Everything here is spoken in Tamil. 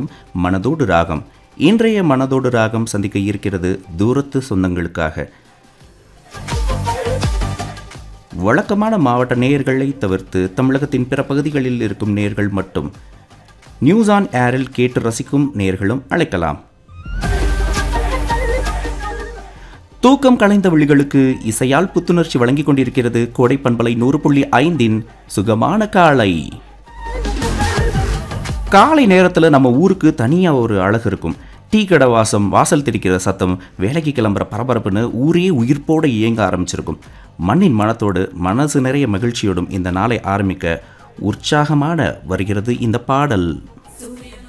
மனதோடு ராகம் இன்றைய மனதோடு ராகம் சந்திக்க இருக்கிறது தூரத்து சொந்தங்களுக்காக வழக்கமான மாவட்ட நேயர்களை தவிர்த்து தமிழகத்தின் பிற பகுதிகளில் இருக்கும் நேயர்கள் மட்டும் நியூஸ் ஆன் ஏரில் கேட்டு ரசிக்கும் நேயர்களும் அழைக்கலாம் தூக்கம் கலைந்த விழிகளுக்கு இசையால் புத்துணர்ச்சி வழங்கிக் கொண்டிருக்கிறது கோடை பண்பலை நூறு புள்ளி ஐந்தின் சுகமான காலை காலை நேரத்தில் நம்ம ஊருக்கு தனியாக ஒரு அழகு இருக்கும் டீ கடை வாசம் வாசல் திரிக்கிற சத்தம் வேலைக்கு கிளம்புற பரபரப்புன்னு ஊரே உயிர்ப்போடு இயங்க ஆரம்பிச்சிருக்கும் மண்ணின் மனத்தோடு மனசு நிறைய மகிழ்ச்சியோடும் இந்த நாளை ஆரம்பிக்க உற்சாகமான வருகிறது இந்த பாடல்